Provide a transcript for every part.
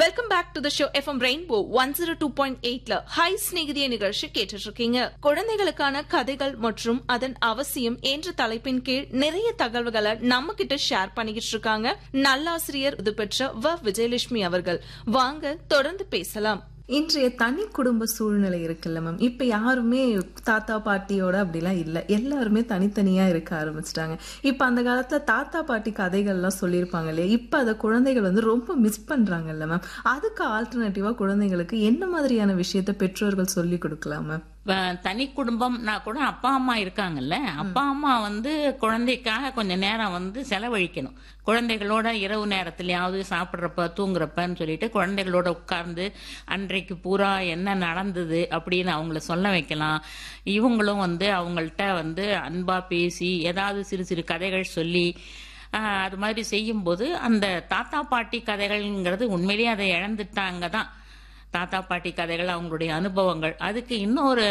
welcome back to the show FM rainbow one zero two point எயிட்ல hi ஸ்நேகிதிய நிகழ்ச்சி கேட்டுட்டு இருக்கீங்க குழந்தைகளுக்கான கதைகள் மற்றும் அதன் அவசியம் என்ற தலைப்பின் கீழ் நிறைய தகவல்களை நம்ம கிட்ட ஷேர் பண்ணிக்கிட்டு இருக்காங்க நல்லாசிரியர் இது பெற்ற வ விஜயலட்சுமி அவர்கள் வாங்க தொடர்ந்து பேசலாம் இன்றைய தனி குடும்ப சூழ்நிலை இருக்குல்ல மேம் இப்ப யாருமே தாத்தா பாட்டியோட அப்படிலாம் இல்ல எல்லாருமே தனித்தனியா இருக்க ஆரம்பிச்சிட்டாங்க இப்ப அந்த காலத்துல தாத்தா பாட்டி கதைகள்லாம் சொல்லியிருப்பாங்க இல்லையா இப்ப அதை குழந்தைகள் வந்து ரொம்ப மிஸ் பண்றாங்கல்ல மேம் அதுக்கு ஆல்டர்னேட்டிவா குழந்தைகளுக்கு என்ன மாதிரியான விஷயத்த பெற்றோர்கள் சொல்லி கொடுக்கலாம் மேம் வ- தனி குடும்பம்னா கூட அப்பா அம்மா இருக்காங்கல்ல அப்பா அம்மா வந்து குழந்தைக்காக கொஞ்சம் நேரம் வந்து செலவழிக்கணும் குழந்தைகளோட இரவு நேரத்துலயாவது சாப்பிட்றப்ப தூங்குறப்பன்னு சொல்லிட்டு குழந்தைகளோட உட்கார்ந்து அன்றைக்கு பூரா என்ன நடந்தது அப்படின்னு அவங்கள சொல்ல வைக்கலாம் இவங்களும் வந்து அவங்கள்ட்ட வந்து அன்பா பேசி ஏதாவது சிறு சிறு கதைகள் சொல்லி ஆஹ், அது மாதிரி செய்யும்போது அந்த தாத்தா பாட்டி கதைகள்ங்கிறது உண்மையிலேயே அதை இழந்துட்டாங்க தான் தாத்தா பாட்டி கதைகள் அவங்களுடைய அனுபவங்கள் அதுக்கு இன்னொரு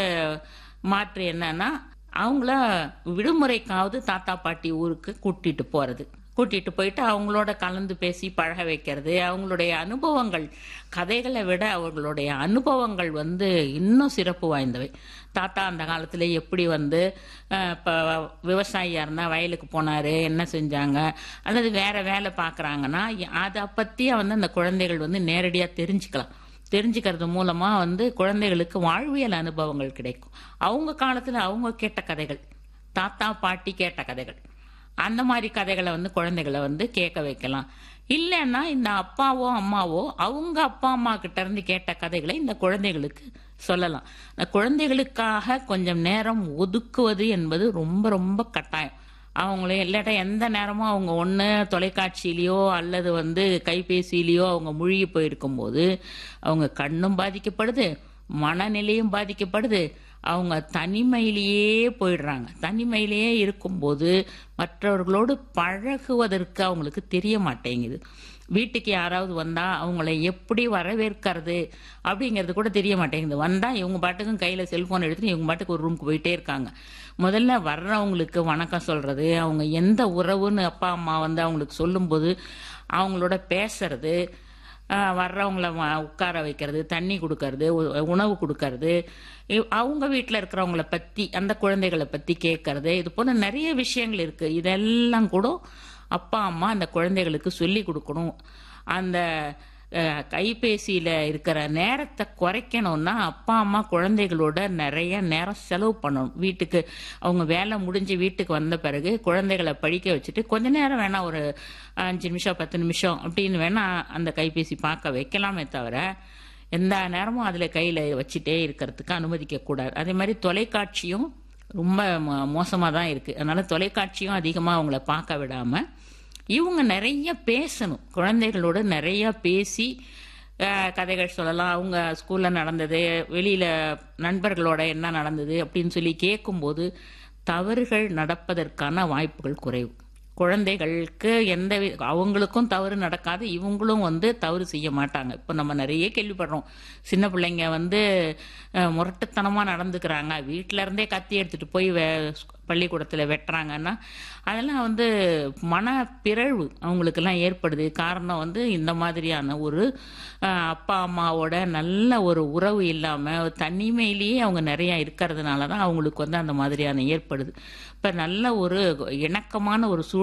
மாற்று என்னன்னா அவங்கள விடுமுறைக்காவது தாத்தா பாட்டி ஊருக்கு கூட்டிட்டு போறது கூட்டிட்டு போயிட்டு அவங்களோட கலந்து பேசி பழக வைக்கிறது அவங்களுடைய அனுபவங்கள் கதைகளை விட அவர்களுடைய அனுபவங்கள் வந்து இன்னும் சிறப்பு வாய்ந்தவை தாத்தா அந்த காலத்துல எப்படி வந்து அஹ், இப்ப விவசாயியா இருந்தா வயலுக்கு போனாரு என்ன செஞ்சாங்க அல்லது வேற வேலை பார்க்கறாங்கன்னா அதை பத்தியே வந்து அந்த குழந்தைகள் வந்து நேரடியா தெரிஞ்சுக்கலாம் தெரிஞ்சுக்கிறது மூலமா வந்து குழந்தைகளுக்கு வாழ்வியல் அனுபவங்கள் கிடைக்கும் அவங்க காலத்துல அவங்க கேட்ட கதைகள் தாத்தா பாட்டி கேட்ட கதைகள் அந்த மாதிரி கதைகளை வந்து குழந்தைகளை வந்து கேட்க வைக்கலாம் இல்லைன்னா இந்த அப்பாவோ அம்மாவோ அவங்க அப்பா அம்மா கிட்ட இருந்து கேட்ட கதைகளை இந்த குழந்தைகளுக்கு சொல்லலாம் இந்த குழந்தைகளுக்காக கொஞ்சம் நேரம் ஒதுக்குவது என்பது ரொம்ப ரொம்ப கட்டாயம் அவங்கள இல்லாட்டா எந்த நேரமும் அவங்க ஒன்று தொலைக்காட்சியிலையோ அல்லது வந்து கைபேசியிலையோ அவங்க மூழ்கி போயிருக்கும்போது அவங்க கண்ணும் பாதிக்கப்படுது மனநிலையும் பாதிக்கப்படுது அவங்க தனிமையிலேயே போயிடுறாங்க தனிமையிலேயே இருக்கும்போது மற்றவர்களோடு பழகுவதற்கு அவங்களுக்கு தெரிய மாட்டேங்குது வீட்டுக்கு யாராவது வந்தா அவங்கள எப்படி வரவேற்கிறது அப்படிங்கிறது கூட தெரிய மாட்டேங்குது வந்தா இவங்க பாட்டுக்கும் கையில செல்போன் எடுத்துட்டு இவங்க பாட்டுக்கு ஒரு ரூமுக்கு போயிட்டே இருக்காங்க முதல்ல வர்றவங்களுக்கு வணக்கம் சொல்றது அவங்க எந்த உறவுன்னு அப்பா அம்மா வந்து அவங்களுக்கு சொல்லும்போது அவங்களோட பேசுறது ஆஹ் வர்றவங்கள வ- உட்கார வைக்கிறது தண்ணி கொடுக்கறது உ- உணவு கொடுக்கறது இவ்- அவங்க வீட்டில் இருக்கிறவங்கள பற்றி அந்த குழந்தைகளை பற்றி கேட்கறது இது போல நிறைய விஷயங்கள் இருக்கு இதெல்லாம் கூட அப்பா அம்மா அந்த குழந்தைகளுக்கு சொல்லி கொடுக்கணும் அந்த அஹ், கைபேசியில இருக்கிற நேரத்தை குறைக்கணும்னா அப்பா அம்மா குழந்தைகளோட நிறைய நேரம் செலவு பண்ணணும் வீட்டுக்கு அவங்க வேலை முடிஞ்சு வீட்டுக்கு வந்த பிறகு குழந்தைகளை படிக்க வச்சுட்டு கொஞ்ச நேரம் வேணா ஒரு அஞ்சு நிமிஷம் பத்து நிமிஷம் அப்படின்னு வேணா அந்த கைபேசி பார்க்க வைக்கலாமே தவிர எந்த நேரமும் அதுல கையில வச்சுட்டே இருக்கிறதுக்கு அனுமதிக்க கூடாது அதே மாதிரி தொலைக்காட்சியும் ரொம்ப மோ- மோசமா தான் இருக்கு அதனால தொலைக்காட்சியும் அதிகமா அவங்கள பார்க்க விடாம இவங்க நிறைய பேசணும் குழந்தைகளோட நிறைய பேசி அஹ், கதைகள் சொல்லலாம் அவங்க ஸ்கூல்ல நடந்தது வெளியில நண்பர்களோட என்ன நடந்தது அப்படின்னு சொல்லி கேட்கும்போது தவறுகள் நடப்பதற்கான வாய்ப்புகள் குறைவு குழந்தைகளுக்கு எந்த வி- அவங்களுக்கும் தவறு நடக்காது இவங்களும் வந்து தவறு செய்ய மாட்டாங்க இப்போ நம்ம நிறைய கேள்விப்படுறோம் சின்ன பிள்ளைங்க வந்து அஹ், முரட்டுத்தனமா நடந்துக்கிறாங்க வீட்டில இருந்தே கத்தி எடுத்துட்டு போய் வே- பள்ளிக்கூடத்துல வெட்டுறாங்கன்னா அதெல்லாம் வந்து மன பிறழ்வு அவங்களுக்கெல்லாம் ஏற்படுது காரணம் வந்து இந்த மாதிரியான ஒரு அஹ், அப்பா அம்மாவோட நல்ல ஒரு உறவு இல்லாம தனிமையிலேயே அவங்க நிறைய இருக்கிறதுனால தான் அவங்களுக்கு வந்து அந்த மாதிரியான ஏற்படுது இப்ப நல்ல ஒரு இணக்கமான ஒரு சூழ்